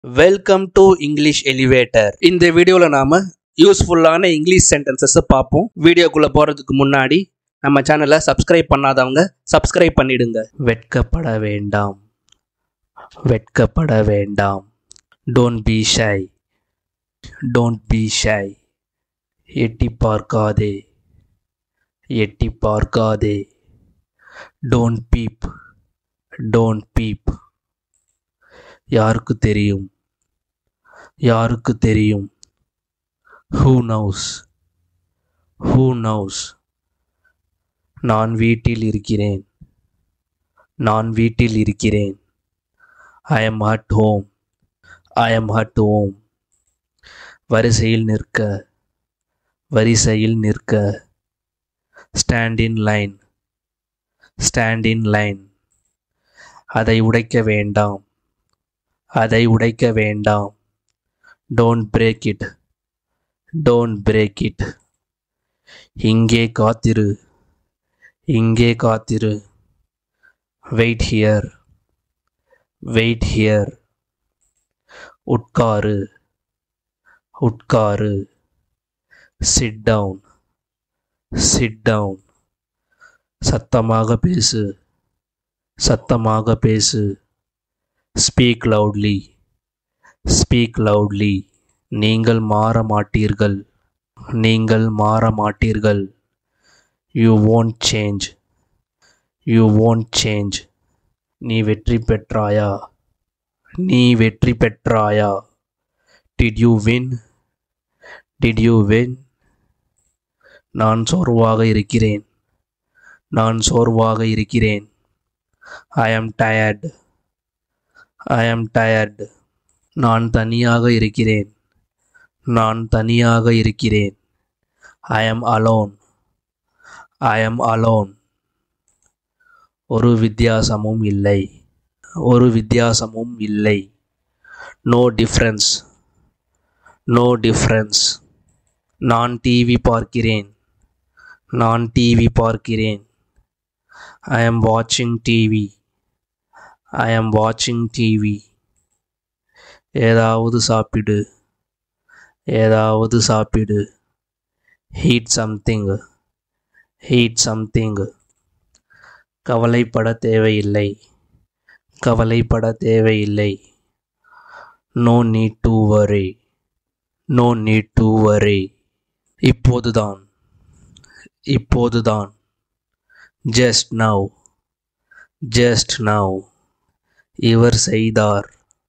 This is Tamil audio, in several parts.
வெல்கம் டு இங்கிலீஷ் எலிவேட்டர் இந்த வீடியோவில் நாம் யூஸ்ஃபுல்லான இங்கிலீஷ் சென்டென்சஸை பார்ப்போம் வீடியோக்குள்ளே போகிறதுக்கு முன்னாடி நம்ம சேனலை சப்ஸ்கிரைப் பண்ணாதவங்க சப்ஸ்கிரைப் பண்ணிடுங்க வெட்கப்பட வேண்டாம் வெட்கப்பட வேண்டாம் don't be shy don't be shy எட்டி பார்க்காதே எட்டி பார்க்காதே டோன்ட் பீப் டோன்ட் பீப் யாருக்கு தெரியும் யாருக்கு தெரியும் ஹூ நவுஸ் ஹூ நவுஸ் நான் வீட்டில் இருக்கிறேன் நான் வீட்டில் இருக்கிறேன் I am at home I am at home வரிசையில் நிற்க வரிசையில் நிற்க stand in line stand in line அதை உடைக்க வேண்டாம் அதை உடைக்க வேண்டாம் don't break it don't break it இங்கே காத்திரு இங்கே காத்திரு வெயிட் ஹியர் வெயிட் ஹியர் உட்காரு உட்காரு சிட் டவுன் சிட் டவுன் சத்தமாக பேசு சத்தமாக பேசு ஸ்பீக் லவுட்லி ஸ்பீக் லவுட்லி நீங்கள் மாற மாட்டீர்கள் நீங்கள் மாற மாட்டீர்கள் you won't change you won't change நீ வெற்றி பெற்றாயா நீ வெற்றி பெற்றாயா did you win did you win நான் சோர்வாக இருக்கிறேன் நான் சோர்வாக இருக்கிறேன் ஐ am tired I am tired நான் தனியாக இருக்கிறேன் நான் தனியாக இருக்கிறேன் ஐ am alone I am alone ஒரு வித்தியாசமும் இல்லை ஒரு வித்தியாசமும் இல்லை நோ டிஃப்ரென்ஸ் நோ டிஃப்ரென்ஸ் நான் டிவி பார்க்கிறேன் நான் டிவி பார்க்கிறேன் ஐ am வாட்சிங் டிவி ஐ am வாட்சிங் டிவி ஏதாவது சாப்பிடு ஏதாவது சாப்பிடு ஹீட் சம்திங் ஹீட் சம்திங் கவலைப்பட தேவையில்லை கவலைப்பட தேவையில்லை no need to worry no need to worry இப்போதுதான் இப்போதுதான் ஜஸ்ட் நவ் ஜஸ்ட் நவ் இவர் செய்தார்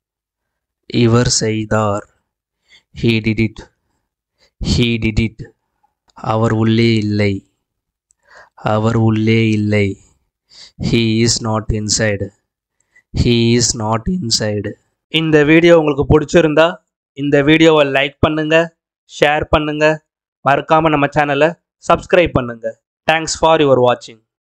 இவர் செய்தார் he did it he did it அவர் உள்ளே இல்லை அவர் உள்ளே இல்லை he is not inside he is not inside இந்த வீடியோ உங்களுக்கு பிடிச்சிருந்தா இந்த வீடியோவை லைக் பண்ணுங்க ஷேர் பண்ணுங்க மறக்காம நம்ம சேனலை சப்ஸ்கிரைப் பண்ணுங்க தேங்க்ஸ் ஃபார் யுவர் வாட்சிங்